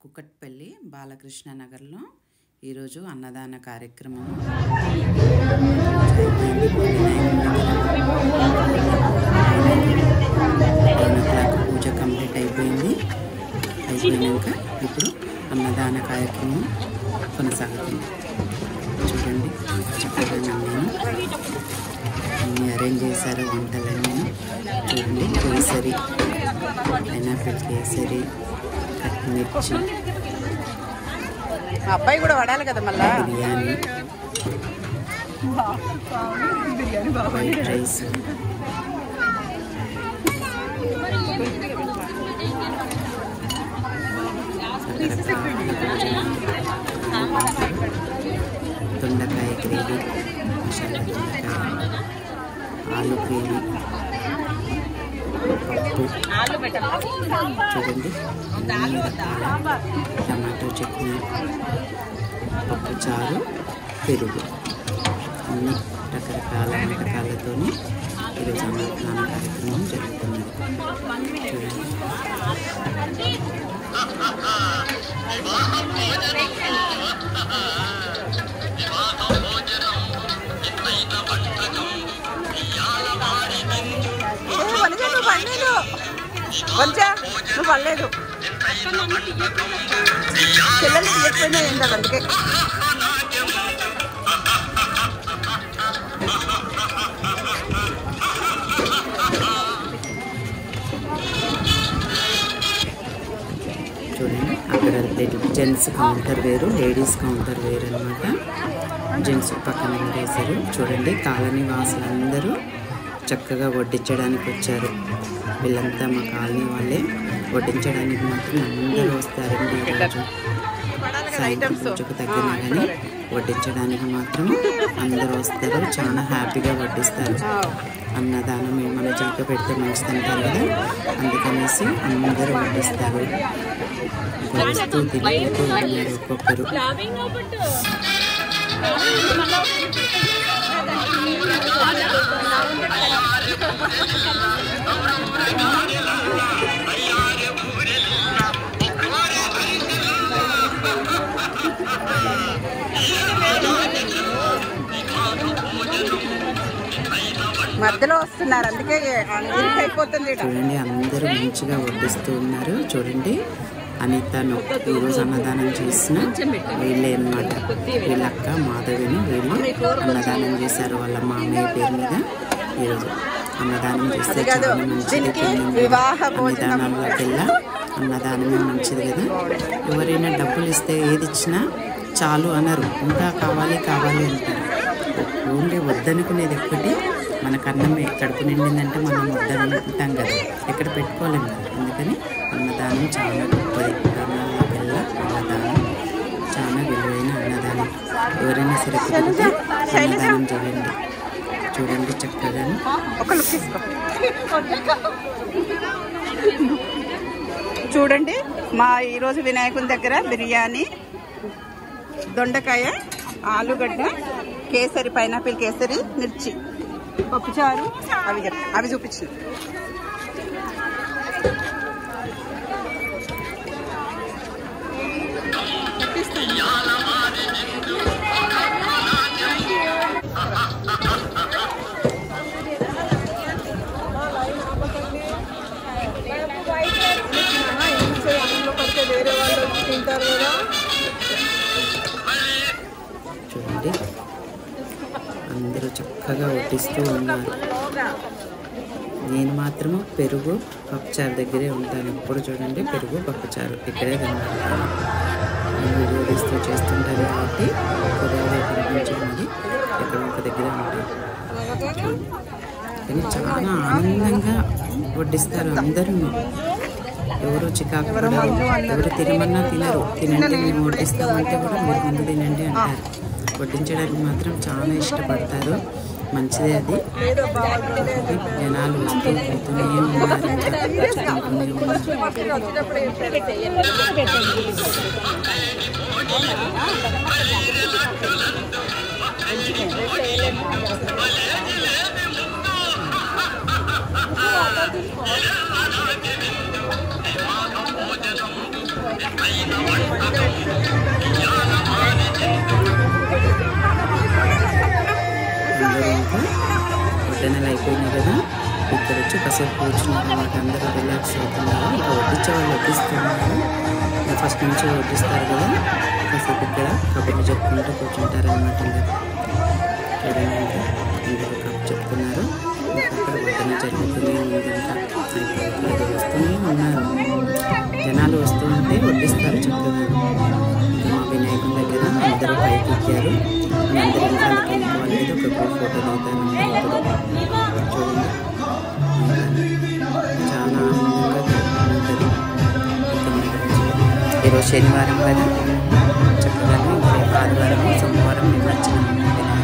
కుకట్పల్లి బాలకృష్ణ నగర్లో ఈరోజు అన్నదాన కార్యక్రమం పూజ కంప్లీట్ అయిపోయింది అయిపోయినాక ఇప్పుడు అన్నదాన కార్యక్రమం కొనసాగుతుంది చూడండి చక్కగా నేను అన్నీ అరేంజ్ చేశారు వంటలన్నీ చూడండి కేసరి పైనాపిల్ కేసరి కట్మిర్చి మా అబ్బాయి కూడా పడాలి కదా మళ్ళా బిర్యానీ వైట్ రైస్ దొండకాయ గ్రేవీ మసాలా దొండకాయ ఆలు గ్రేవీ పప్పు చూడండి అన్ని రకాల టమాటో చట్నీ పప్పు చారు పెరుగు అన్ని రకరకాల వంటకాలతోని ఈరోజు అన్నదాన కార్యక్రమం జరుగుతున్నది చూడండి ఏ, వనజ నువ్వు పడలేదు వనజ నువ్వు పడలేదు పిల్లలు తీయకపోయినా ఏం కాదు అందుకే చూడండి అక్కడ జెంట్స్ కౌంటర్ వేరు లేడీస్ కౌంటర్ వేరు అనమాట జెంట్స్ పక్కన వేశారు చూడండి కాలనీ వాసులందరూ చక్కగా వడ్డించడానికి వచ్చారు వీళ్ళంతా మా కాలనీ వాళ్ళే వడ్డించడానికి మాత్రం అందరూ వస్తారండి ఈరోజు సాయంత్రం పూజకు తగ్గినా కానీ వడ్డించడానికి మాత్రం అందరూ వస్తారు చాలా హ్యాపీగా వడ్డిస్తారు అన్నదానం ఏమైనా చక్క పెడితే మంచిదంటారు కదా అందుకనేసి అందరూ వడ్డిస్తారు వస్తూ తిరుగుతూ ఉన్నారు ఒక్కొక్కరు మధ్యలో వస్తున్నారు అందుకే ఇంత అయిపోతుంది ఈడ. చూడండి అందరూ మంచిగా వడ్డిస్తూ ఉన్నారు చూడండి అనితను ఈరోజు అన్నదానం చేసిన వీళ్ళే అన్నమాట వీళ్ళ అక్క మాధవిని వీళ్ళు అన్నదానం చేశారు వాళ్ళ మామయ్య పేరు మీద ఈరోజు అన్నదానం చేస్తే చాలా మంచిది దీనికి పుణ్యం కదా. వివాహ భోజనం అన్నదానంలోకెల్లా అన్నదానమే మంచిది కదా ఎవరైనా డబ్బులు ఇస్తే ఏది ఇచ్చినా చాలు అనరు ఇంకా కావాలి కావాలి అంటారు ఓన్లీ వద్దనుకునేది ఒక్కటి మనకు అన్నమే కడుపు నిండిందంటే మనం వద్దనుకుంటాం కదా ఎక్కడ పెట్టుకోలేం కదా అందుకని అన్నదానం చాలా గొప్పది అన్నదానం అన్నదానం చాలా విలువైన అన్నదానం ఎవరైనా సరే కుదిరితే అన్నదానం చేయండి చూడండి చక్కగా ఒక లుక్ తీసుకో చూడండి మా ఈరోజు వినాయకుని దగ్గర బిర్యానీ దొండకాయ ఆలుగడ్డ కేసరి పైనాపిల్ కేసరి మిర్చి పప్పుచారు అవి చెప్ అవి చూపించింది చూడండి అందరూ చక్కగా వడ్డిస్తూ ఉన్నారు నేను మాత్రము పెరుగు పప్పుచారు దగ్గరే ఉంటాను ఇప్పుడు చూడండి పెరుగు పప్పుచారు ఇక్కడే కనబడతాను నేను వీడియో తీస్తూ చేస్తుంటాను కాబట్టి కుదరగా కనిపించినది ఇక్కడ ఒక దగ్గర ఉంటాను చూడండి. కానీ చాలా ఆనందంగా వడ్డిస్తారు అందరూ ఎవరు చికాకు పడరు ఎవరు తినమన్నా తినరు తినండి మేము వడ్డిస్తామంటే కూడా మీరు ముందు తినండి అంటారు వడ్డించడానికి మాత్రం చాలా ఇష్టపడతారు మంచిదే అది జనాలు వస్తూ పోతూనే ఉన్నారు ఇంకా తింటూనే ఉన్నారు అందరూ ఇంకా వడ్డనలు అయిపోయినాయి కదా ఇక్కడ వచ్చి కాసేపు కూర్చున్నారు అన్నమాట అందరూ రిలాక్స్ అవుతున్నారు ఇంకా వడ్డించే వాళ్ళు వడ్డిస్తున్నారు ఇంకా ఫస్ట్ నుంచి వడ్డిస్తారు కదా కాసేపు ఇక్కడ కబుర్లు చెప్పుకుంటూ కూర్చుంటారు అనమాట అందరూ చూడండి ఇంకా అందరూ కబు చెప్తున్నారు ఇంకా అక్కడ వడ్డన జరుగుతూనే ఉంది ఇంకా అయిపోవట్లేదు వస్తూనే ఉన్నారు జనాలు వస్తూ ఉంటే వడ్డిస్తారు చక్కగా ఇంకా మా వినాయకుని దగ్గర అందరూ పైకి ఎక్కారు మీ అందరూ ఇంట్లోకి వెళ్ళిపోవాలి ఒక గ్రూప్ ఫోటో దిగుతాను ఇప్పుడు చూడండి చాలా ఆనందంగా జరుపుకుంటుంది ఈరోజు శనివారం కదా చక్కగా రేపు ఆదివారం సోమవారం నిమజ్జనం వినాయకుడు